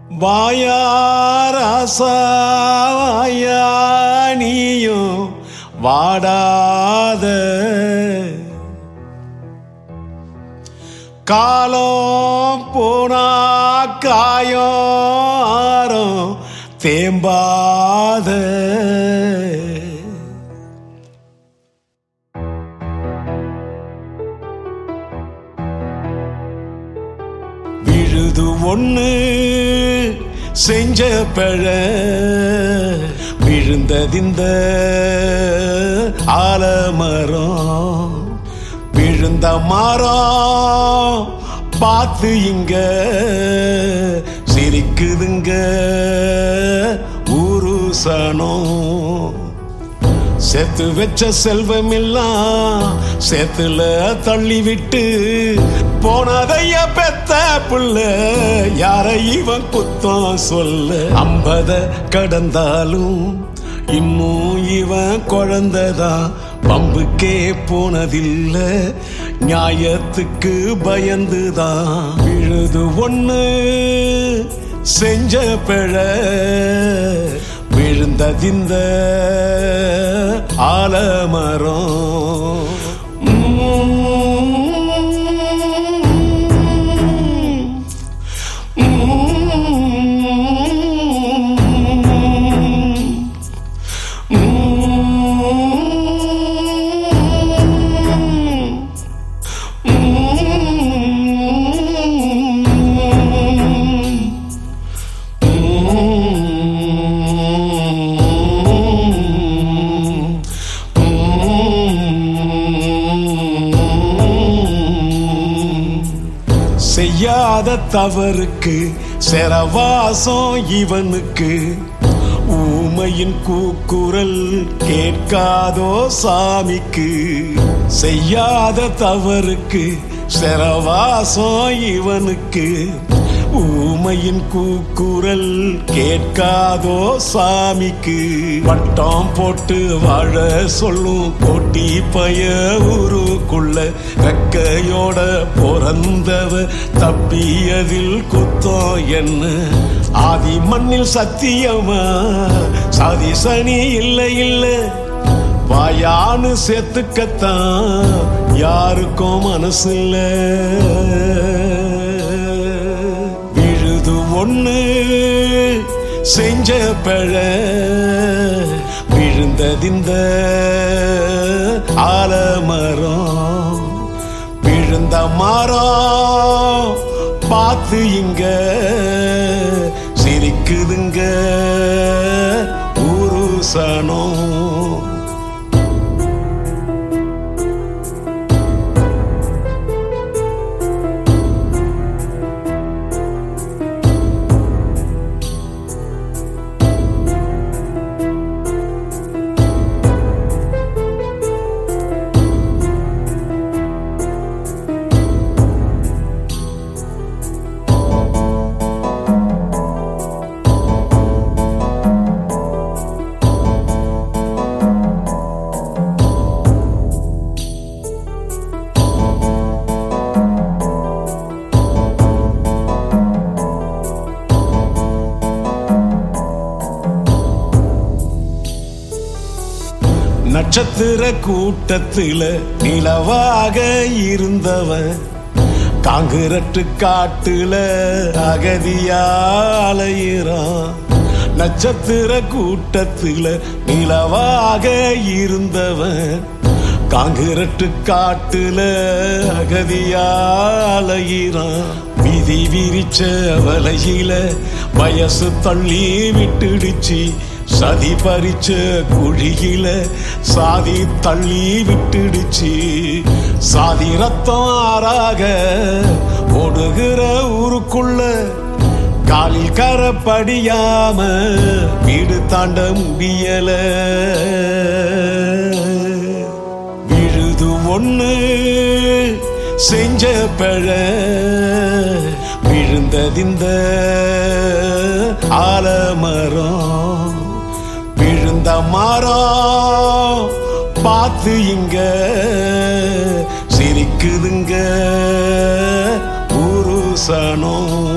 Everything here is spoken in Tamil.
வாயாராசா வாயா நீயும் வாடாத காலம் போனா காயம் ஆறும் தேம்பாத விழுது ஒண்ணு செஞ்ச பழ விழுந்ததிந்த ஆலமரம் விழுந்த மரம் பார்த்து இங்க சிரிக்குதுங்க ஊரு சனம் சேர்த்து வச்ச செல்வம் எல்லாம் சேத்துல தள்ளி விட்டு போனதைய பெத்த புள்ள யார இவன் குத்தம் சொல்ல ஐம்பத கடந்தாலும் இன்னும் இவன் குழந்ததான் பம்புக்கே போனதில்ல நியாயத்துக்கு பயந்துதான் விழுது ஒண்ணு செஞ்ச பிழ விழுந்ததிந்த ஆலமரம் செய்யாத தவறுக்கு செரவாசம் இவனுக்கு ஊமையின் கூக்குரல் கேட்காதோ சாமிக்கு செய்யாத தவறுக்கு செரவாசம் இவனுக்கு ஊமையின் கூக்குரல் கேட்காதோ சாமிக்கு வட்டம் போட்டு வாழ சொல்லும் கோட்டி பய ஊருக்குள்ள ரெக்கையோட பிறந்தவ தப்பியதில் குத்தம் என்ன ஆதி மண்ணில் சத்தியமா சாதி சனி இல்லை இல்லை வாயான்னு சேர்த்துக்கத்தான் யாருக்கும் மனசு இல்ல விழுது ஒண்ணு செஞ்ச பழ விழுந்ததிந்த ஆலமரம் விழுந்த மரம் பார்த்து இங்க சிரிக்குதுங்க ஊரு சனம் நட்சத்திர கூட்டத்தில நிலவாக இருந்தவன் காங்கிரட்டு காட்டுல அகதியாலையிறான் நட்சத்திர கூட்டத்தில நிலவாக இருந்தவன் காங்கிரட்டு காட்டுல அகதியாலையிறான் விதி விரிச்ச வலையில வயசு தள்ளி விட்டுடுச்சு சதி பறிச்ச குழியில சாதி தள்ளி விட்டுடுச்சு சாதி ரத்தம் ஆறாக ஓடுகிற ஊருக்குள்ள காலில் கரப்படியாம வீடு தாண்ட முடியல விழுது ஒண்ணு செஞ்ச பழ விழுந்ததிந்த ஆலமரம் விழுந்த மரம் பார்த்து இங்க சிரிக்குதுங்க ஊரு சனம்